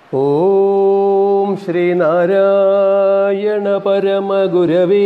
ഓം ശ്രീനാരായണ പരമഗുരവേ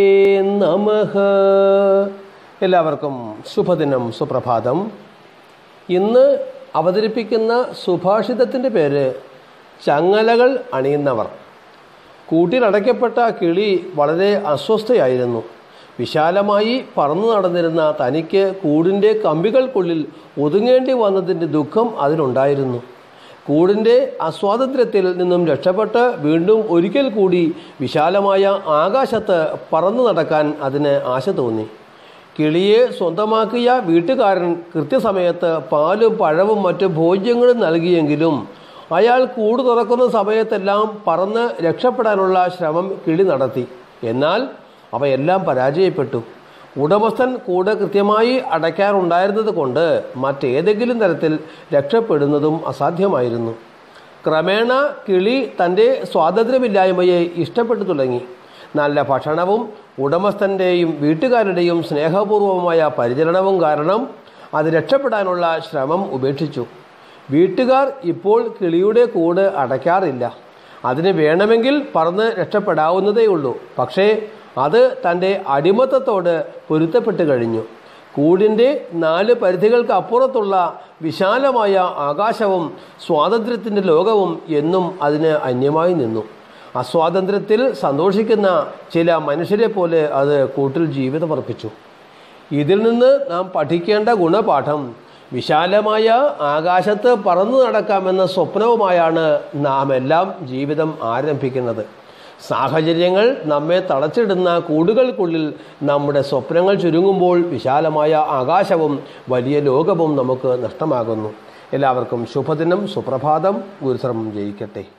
നമഃ എല്ലാവർക്കും ശുഭദിനം സുപ്രഭാതം ഇന്ന് അവതരിപ്പിക്കുന്ന സുഭാഷിതത്തിൻ്റെ പേര് ചങ്ങലകൾ അണിയുന്നവർ കൂട്ടിലടയ്ക്കപ്പെട്ട കിളി വളരെ അസ്വസ്ഥയായിരുന്നു വിശാലമായി പറന്നു നടന്നിരുന്ന തനിക്ക് കൂടിൻ്റെ കമ്പികൾക്കുള്ളിൽ ഒതുങ്ങേണ്ടി വന്നതിൻ്റെ ദുഃഖം അതിനുണ്ടായിരുന്നു കൂടിൻ്റെ അസ്വാതന്ത്ര്യത്തിൽ നിന്നും രക്ഷപ്പെട്ട് വീണ്ടും ഒരിക്കൽ കൂടി വിശാലമായ ആകാശത്ത് പറന്നു നടക്കാൻ അതിന് ആശ തോന്നി കിളിയെ സ്വന്തമാക്കിയ വീട്ടുകാരൻ കൃത്യസമയത്ത് പാലും പഴവും മറ്റു ഭോജ്യങ്ങളും നൽകിയെങ്കിലും അയാൾ കൂട് തുറക്കുന്ന സമയത്തെല്ലാം പറന്ന് രക്ഷപ്പെടാനുള്ള ശ്രമം കിളി നടത്തി എന്നാൽ അവയെല്ലാം പരാജയപ്പെട്ടു ഉടമസ്ഥൻ കൂട് കൃത്യമായി അടയ്ക്കാറുണ്ടായിരുന്നത് കൊണ്ട് മറ്റേതെങ്കിലും തരത്തിൽ രക്ഷപ്പെടുന്നതും അസാധ്യമായിരുന്നു ക്രമേണ കിളി തൻ്റെ സ്വാതന്ത്ര്യമില്ലായ്മയെ ഇഷ്ടപ്പെട്ടു തുടങ്ങി നല്ല ഭക്ഷണവും ഉടമസ്ഥൻ്റെയും വീട്ടുകാരുടെയും സ്നേഹപൂർവമായ പരിചരണവും കാരണം അത് രക്ഷപ്പെടാനുള്ള ശ്രമം ഉപേക്ഷിച്ചു വീട്ടുകാർ ഇപ്പോൾ കിളിയുടെ കൂട് അടയ്ക്കാറില്ല അതിന് വേണമെങ്കിൽ പറന്ന് രക്ഷപ്പെടാവുന്നതേയുള്ളൂ പക്ഷേ അത് തൻ്റെ അടിമത്തത്തോട് പൊരുത്തപ്പെട്ട് കഴിഞ്ഞു കൂടിൻ്റെ നാല് പരിധികൾക്ക് അപ്പുറത്തുള്ള വിശാലമായ ആകാശവും സ്വാതന്ത്ര്യത്തിൻ്റെ ലോകവും എന്നും അതിന് അന്യമായി നിന്നു അസ്വാതന്ത്ര്യത്തിൽ സന്തോഷിക്കുന്ന ചില മനുഷ്യരെ പോലെ അത് കൂട്ടിൽ ജീവിതമർപ്പിച്ചു ഇതിൽ നിന്ന് നാം പഠിക്കേണ്ട ഗുണപാഠം വിശാലമായ ആകാശത്ത് പറന്നു നടക്കാമെന്ന സ്വപ്നവുമായാണ് നാം എല്ലാം ജീവിതം ആരംഭിക്കുന്നത് സാഹചര്യങ്ങൾ നമ്മെ തളച്ചിടുന്ന കൂടുകൾക്കുള്ളിൽ നമ്മുടെ സ്വപ്നങ്ങൾ ചുരുങ്ങുമ്പോൾ വിശാലമായ ആകാശവും വലിയ ലോകവും നമുക്ക് നഷ്ടമാകുന്നു എല്ലാവർക്കും ശുഭദിനം സുപ്രഭാതം ഗുരുശ്രമം ജയിക്കട്ടെ